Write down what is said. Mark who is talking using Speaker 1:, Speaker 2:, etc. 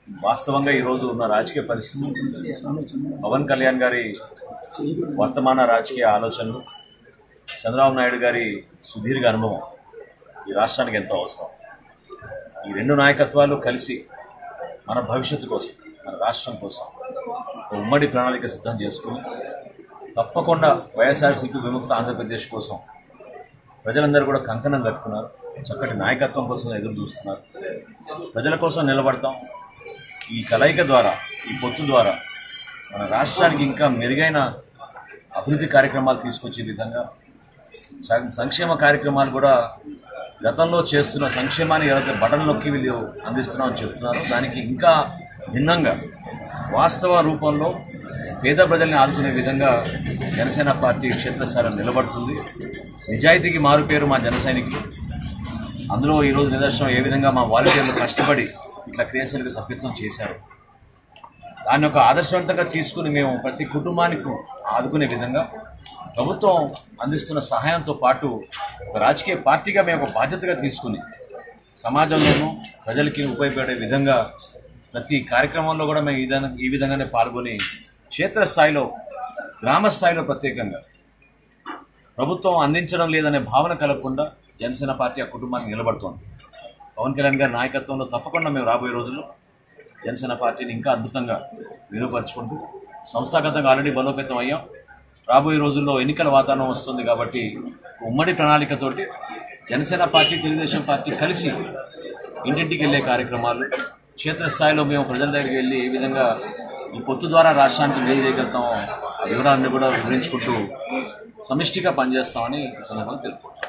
Speaker 1: వాస్తవంగా ఈరోజు ఉన్న రాజకీయ పరిస్థితి పవన్ కళ్యాణ్ గారి వర్తమాన రాజకీయ ఆలోచనలు చంద్రబాబు నాయుడు గారి సుదీర్ఘ అనుభవం ఈ రాష్ట్రానికి ఎంతో అవసరం ఈ రెండు నాయకత్వాలు కలిసి మన భవిష్యత్తు కోసం మన రాష్ట్రం కోసం ఒక ఉమ్మడి ప్రణాళిక సిద్ధం చేసుకుని తప్పకుండా వైఎస్ఆర్సీపీ విముక్త ఆంధ్రప్రదేశ్ కోసం ప్రజలందరూ కూడా కంకణం కట్టుకున్నారు చక్కటి నాయకత్వం కోసం ఎదురు చూస్తున్నారు ప్రజల కోసం నిలబడతాం ఈ కలయిక ద్వారా ఈ పొత్తు ద్వారా మన రాష్ట్రానికి ఇంకా మెరుగైన అభివృద్ధి కార్యక్రమాలు తీసుకొచ్చే విధంగా సం- సంక్షేమ కార్యక్రమాలు కూడా గతంలో చేస్తున్న సంక్షేమాన్ని ఏదైతే బటన్ నొక్కి వీళ్ళు అందిస్తున్నామని చెప్తున్నారో దానికి ఇంకా భిన్నంగా వాస్తవ రూపంలో పేద ప్రజల్ని ఆదుకునే విధంగా జనసేన పార్టీ క్షేత్రస్థాయిలో నిలబడుతుంది నిజాయితీకి మారుపేరు మా జన సైనికులు అందులో ఈరోజు నిదర్శనం ఏ విధంగా మా వాలంటీర్లు కష్టపడి ఇట్లా క్రియాశీలక సభ్యత్వం చేశారు దాన్ని ఒక ఆదర్శవంతంగా తీసుకుని మేము ప్రతి కుటుంబానికి ఆదుకునే విధంగా ప్రభుత్వం అందిస్తున్న సహాయంతో పాటు ఒక రాజకీయ పార్టీగా మేము ఒక బాధ్యతగా తీసుకుని సమాజంలోనూ ప్రజలకి ఉపయోగపడే విధంగా ప్రతి కార్యక్రమంలో కూడా మేము ఈ విధంగా ఈ విధంగానే పాల్గొని క్షేత్రస్థాయిలో గ్రామ స్థాయిలో ప్రత్యేకంగా ప్రభుత్వం అందించడం లేదనే భావన కలగకుండా జనసేన పార్టీ ఆ కుటుంబానికి నిలబడుతోంది పవన్ కళ్యాణ్ గారి నాయకత్వంలో తప్పకుండా మేము రాబోయే రోజుల్లో జనసేన పార్టీని ఇంకా అద్భుతంగా మెరుగుపరుచుకుంటూ సంస్థాగతంగా ఆల్రెడీ బలోపేతం అయ్యాం రాబోయే రోజుల్లో ఎన్నికల వాతావరణం వస్తుంది కాబట్టి ఉమ్మడి ప్రణాళికతోటి జనసేన పార్టీ తెలుగుదేశం పార్టీ కలిసి ఇంటింటికి వెళ్ళే కార్యక్రమాలు క్షేత్రస్థాయిలో మేము ప్రజల దగ్గరికి వెళ్ళి ఏ విధంగా ఈ పొత్తు ద్వారా రాష్ట్రానికి మేలు చేయగలుగుతామో ఆ వివరాలను కూడా వివరించుకుంటూ సమిష్టిగా పనిచేస్తామని ఈ సందర్భంగా తెలుపుకుంటాం